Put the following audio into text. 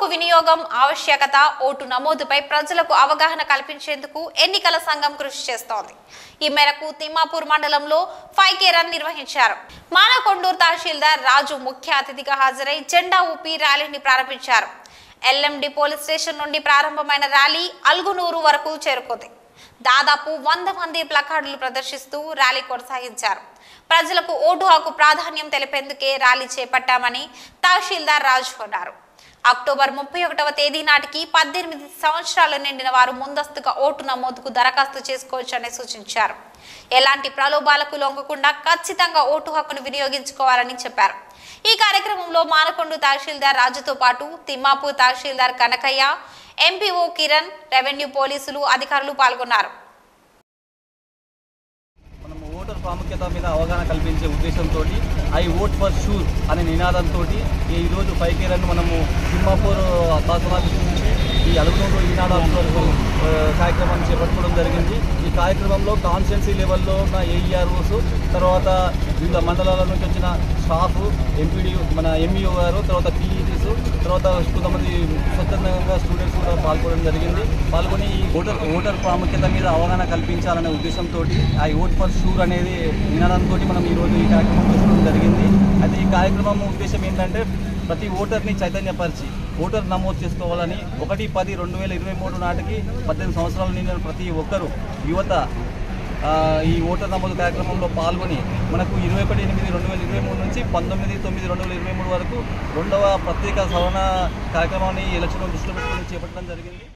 వినియోగం ఆవశ్యకత ఓటు నమోదుపై ప్రజలకు అవగాహన కల్పించేందుకు ఎన్నికల సంఘం కృషి చేస్తోంది ఈ మేరకు తిమ్మాపూర్ మండలంలో ఫైవ్ కే రన్ నిర్వహించారు మానకొండూరు తహసీల్దార్ రాజు ముఖ్య అతిథిగా హాజరై జెండా ఊపి ర్యాలీని ప్రారంభించారు ఎల్ఎండి పోలీస్ స్టేషన్ నుండి ప్రారంభమైన ర్యాలీ అల్గునూరు వరకు చేరుకుంది దాదాపు వంద మంది ప్లకార్డులు ప్రదర్శిస్తూ ర్యాలీ కొనసాగించారు ప్రజలకు ఓటు హక్కు ప్రాధాన్యం తెలిపేందుకే ర్యాలీ చేపట్టామని తహసీల్దార్ రాజు అన్నారు అక్టోబర్ ముప్పై ఒకటవ తేదీ నాటికి పద్దెనిమిది సంవత్సరాలు నిండిన వారు ముందస్తుగా ఓటు నమోదుకు దరఖాస్తు చేసుకోవచ్చని సూచించారు ఎలాంటి ప్రలోభాలకు లొంగకుండా ఖచ్చితంగా ఓటు హక్కును వినియోగించుకోవాలని చెప్పారు ఈ కార్యక్రమంలో మానకొండ తహసీల్దార్ రాజుతో పాటు తిమ్మాపూర్ తహసీల్దార్ కనకయ్య ఎంపీఓ కిరణ్ రెవెన్యూ పోలీసులు అధికారులు పాల్గొన్నారు మనం ఓటర్ ప్రాముఖ్యత మీద అవగాహన కల్పించే ఉద్దేశంతో ఐ ఓట్ ఫర్ షూర్ అనే నినాదంతో ఈరోజు పైకి రన్ మనము తిమ్మాపూర్ పాసమాఫీస్ నుంచి ఈ అలుగునూరు ఈనాడు వరకు ఆ, కార్యక్రమాన్ని చేపట్టుకోవడం జరిగింది ఈ కార్యక్రమంలో కాన్స్టిట్యున్సీ లెవెల్లో ఉన్న ఏఈఆర్ఓస్ తర్వాత వివిధ మండలాల నుంచి వచ్చిన స్టాఫ్ ఎంపీడీ మన ఎంఈఓ గారు తర్వాత పీఈటీస్ తర్వాత కొంతమంది స్వచ్ఛందంగా స్టూడెంట్స్ కూడా పాల్గొనడం జరిగింది పాల్గొని ఈ ఓటర్ ఓటర్ ప్రాముఖ్యత మీద అవగాహన కల్పించాలనే ఉద్దేశంతో ఆ ఓట్ ఫర్ షూర్ అనేది నినాదంతో మనం ఈరోజు ఈ కార్యక్రమం చేసుకోవడం జరిగింది అయితే ఈ కార్యక్రమం ఉద్దేశం ఏంటంటే ప్రతి ఓటర్ని చైతన్యపరిచి ఓటర్ నమోదు చేసుకోవాలని ఒకటి పది రెండు వేల ఇరవై మూడు నాటికి పద్దెనిమిది సంవత్సరాలు నిండిన ప్రతి ఒక్కరూ యువత ఆ, ఈ ఓటర్ నమోదు కార్యక్రమంలో పాల్గొని మనకు ఇరవై ఒకటి ఎనిమిది రెండు వేల ఇరవై మూడు నుంచి పంతొమ్మిది తొమ్మిది రెండు వేల ఇరవై మూడు వరకు రెండవ ప్రత్యేక సవరణ కార్యక్రమాన్ని ఎలక్షన్ దృష్టిలో పెట్టుకొని చేపట్టడం జరిగింది